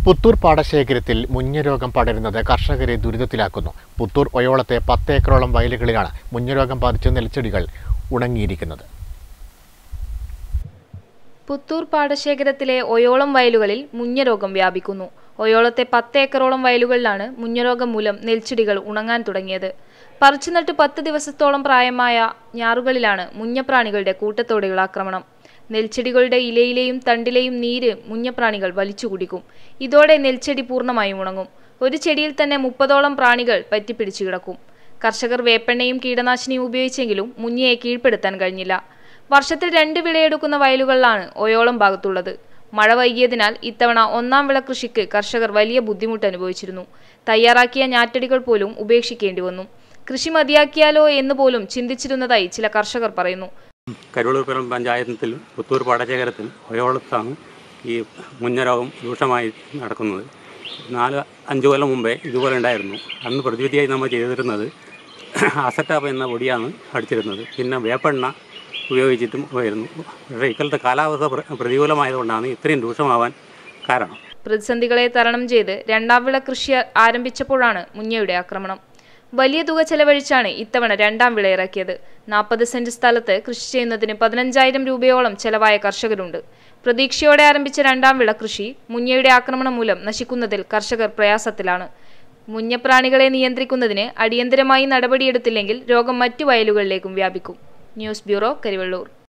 പുത്തൂർ പാടശേഖരത്തിൽ മുഞ്ഞരോഗം പടരുന്നത് കർഷകരെ ദുരിതത്തിലാക്കുന്നു പുത്തൂർ ഒയോളത്തെ പത്ത് ഏക്കറോളം വയലുകളിലാണ് മുഞ്ഞരോഗം ബാധിച്ച നെൽച്ചെടികൾ ഉണങ്ങിയിരിക്കുന്നത് പുത്തൂർ പാടശേഖരത്തിലെ ഒയോളം വയലുകളിൽ മുഞ്ഞരോഗം വ്യാപിക്കുന്നു ഒയോളത്തെ പത്ത് ഏക്കറോളം വയലുകളിലാണ് മുഞ്ഞരോഗം മൂലം നെൽച്ചെടികൾ ഉണങ്ങാൻ തുടങ്ങിയത് പറിച്ചുനട്ട് പത്ത് ദിവസത്തോളം പ്രായമായ ഞാറുകളിലാണ് മുഞ്ഞപ്രാണികളുടെ കൂട്ടത്തോടെയുള്ള ആക്രമണം നെൽച്ചെടികളുടെ ഇലയിലെയും തണ്ടിലെയും നീര് മുഞ്ഞപ്രാണികൾ വലിച്ചു കുടിക്കും ഇതോടെ നെൽച്ചെടി പൂർണ്ണമായും ഉണങ്ങും ഒരു ചെടിയിൽ തന്നെ മുപ്പതോളം പ്രാണികൾ പറ്റിപ്പിടിച്ചു കിടക്കും കർഷകർ വേപ്പെണ്ണയും കീടനാശിനിയും ഉപയോഗിച്ചെങ്കിലും മുഞ്ഞയെ കീഴ്പ്പെടുത്താൻ കഴിഞ്ഞില്ല വർഷത്തിൽ രണ്ട് വിളയെടുക്കുന്ന വയലുകളിലാണ് ഒയോളം ഭാഗത്തുള്ളത് മഴ വൈകിയതിനാൽ ഇത്തവണ ഒന്നാം വിള കൃഷിക്ക് കർഷകർ വലിയ ബുദ്ധിമുട്ട് അനുഭവിച്ചിരുന്നു തയ്യാറാക്കിയ ഞാറ്റടികൾ പോലും ഉപേക്ഷിക്കേണ്ടി വന്നു കൃഷി മതിയാക്കിയാലോ എന്ന് പോലും ചിന്തിച്ചിരുന്നതായി ചില കർഷകർ പറയുന്നു കരുവളൂർപ്പുറം പഞ്ചായത്തിൽ പുത്തൂർ പാടശേഖരത്തിൽ ഒയോളത്താണ് ഈ മുഞ്ഞരോഗം രൂക്ഷമായി നടക്കുന്നത് നാല് അഞ്ച് കൊല്ലം മുമ്പേ ഇതുപോലെ ഉണ്ടായിരുന്നു അന്ന് പ്രതിവിധിയായി നമ്മൾ ചെയ്തിരുന്നത് അസറ്റാപ്പ് എന്ന പൊടിയാണ് അടിച്ചിരുന്നത് പിന്നെ വേപ്പെണ്ണ ഉപയോഗിച്ചിട്ടും പോയിരുന്നു പക്ഷേ ഇപ്പോഴത്തെ കാലാവസ്ഥ പ്ര- പ്രതികൂലമായതുകൊണ്ടാണ് ഇത്രയും രൂക്ഷമാവാൻ കാരണം പ്രതിസന്ധികളെ തരണം ചെയ്ത് രണ്ടാം വിള കൃഷി ആരംഭിച്ചപ്പോഴാണ് മുഞ്ഞയുടെ ആക്രമണം വലിയ തുക ചെലവഴിച്ചാണ് ഇത്തവണ രണ്ടാം വിള ഇറക്കിയത് നാൽപ്പത് സെന്റ് സ്ഥലത്ത് കൃഷി ചെയ്യുന്നതിന് പതിനഞ്ചായിരം രൂപയോളം ചെലവായ കർഷകരുണ്ട് പ്രതീക്ഷയോടെ ആരംഭിച്ച രണ്ടാം വിള കൃഷി മുഞ്ഞയുടെ ആക്രമണം മൂലം നശിക്കുന്നതിൽ കർഷകർ പ്രയാസത്തിലാണ് മുഞ്ഞപ്രാണികളെ നിയന്ത്രിക്കുന്നതിന് അടിയന്തരമായി നടപടിയെടുത്തില്ലെങ്കിൽ രോഗം മറ്റു വയലുകളിലേക്കും വ്യാപിക്കും ന്യൂസ് ബ്യൂറോ കരിവള്ളൂർ